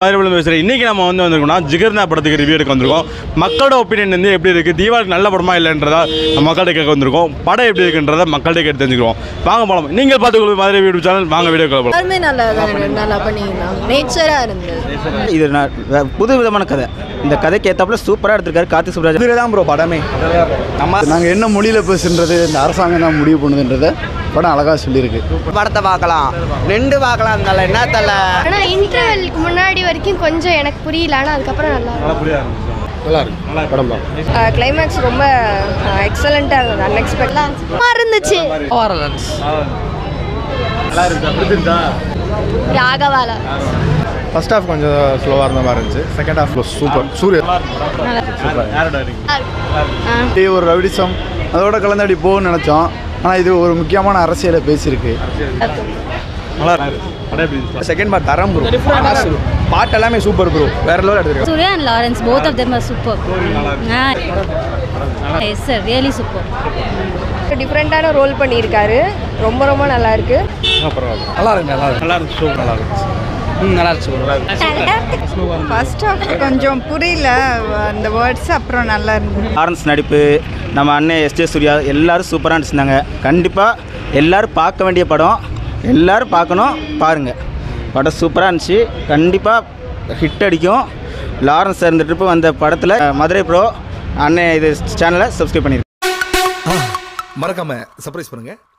மதுரை பேசுகிறேன் இன்றைக்கி நம்ம வந்து வந்திருக்கோம்னா ஜிகர்னா படத்துக்கு ரிவ்யூ எடுக்க வந்திருக்கோம் மக்களோட ஒப்பீனியன் வந்து எப்படி இருக்குது தீபாவளி நல்ல படமா இல்லைன்றதா நம்ம மக்கள்கிட்ட கேட்க வந்திருக்கோம் படம் எப்படி இருக்குன்றதை மக்கள்கிட்ட கேட்டு தெரிஞ்சுக்கிறோம் வாங்க போகலாம் நீங்கள் பார்த்துக்கொள்ள மதுரை யூடியூப் சேனல் வாங்க வீடியோ கால் எல்லாருமே நல்லா தான் நல்லா பண்ணியிருந்தாங்க நேச்சராக இருந்தது இது நான் வே- புது விதமான கதை இந்த கதைக்கு ஏத்தாப்புல சூப்பராக எடுத்திருக்காரு கார்த்திக் சுப்ராஜ் இதுல தான் ப்ரோ படமே நம்ம நாங்கள் என்ன மொழியில் பேசுன்றது இந்த அரசாங்கம் தான் முடிவு பண்ணுதுன்றத படம் அழகாக சொல்லியிருக்கு படத்தை பார்க்கலாம் ரெண்டு பார்க்கலாம் இருந்தால என்ன தல ஆனால் இன்டர்வெலுக்கு முன்னாடி வரைக்கும் கொஞ்சம் எனக்கு புரியல ஆனால் அதுக்கப்புறம் நல்லா இருக்கும். நல்லா இருக்கு படம் தான் கிளைமேக்ஸ் ரொம்ப எக்ஸலண்ட்டாக இருந்தது அன்எக்ஸ்பெக்டாக இருந்துச்சு நல்லா இருக்கு பிடிச்சிருந்தா ராகவால ஃபர்ஸ்ட் ஹாஃப் கொஞ்சம் ஸ்லோவாக இருந்த மாதிரி இருந்துச்சு செகண்ட் ஹாஃப் சூப்பர் சூரிய யாரோட இருக்கீங்க இது ஒரு ரவுடிசம் அதோட கலந்தாடி போகும்னு நினச்சோம் ஆனால் இது ஒரு முக்கியமான அரசியலை பேசியிருக்கு நல்லா இருக்கு படம் எப்படி இருந்துச்சு செகண்ட் பார்ட் தரம் ப்ரோ பாட்டு எல்லாமே சூப்பர் ப்ரோ வேற லெவல் எடுத்துருக்கோம் Surya and Lawrence, both of them are superb. Ah, yes, sir, really superb. டிஃப்ரெண்ட்டான ரோல் பண்ணியிருக்காரு ரொம்ப ரொம்ப நல்லா இருக்கு நல்லா இருக்கு நல்லா இருக்கு நல்லா இருந்துச்சு சூப்பர் நல்லா இருந்துச்சு நல்லா இருக்கு ஃபர்ஸ்ட் ஹாஃப் கொஞ்சம் புரியல அந்த வேர்ட்ஸ் அப்புறம் நல்லா இருந்தது லாரன்ஸ் நடிப்பு நம்ம அண்ணன் எஸ்ஜே சூர்யா எல்லாரும் சூப்பராக நடிச்சிருந்தாங்க கண்டிப்பாக எல்லாரும் பார்க்க வேண்டிய படம் எல்லாரும் பார்க்கணும் பாருங்கள் படம் சூப்பராக இருந்துச்சு கண்டிப்பாக ஹிட் அடிக்கும் லாரன்ஸ் சார் இந்த ட்ரிப்பு வந்த படத்தில் மதுரை ப்ரோ அண்ணன் இது சேனலை சப்ஸ்கிரைப் பண்ணியிருக்கேன் மறக்காம சர்ப்ரைஸ் பண்ணுங்க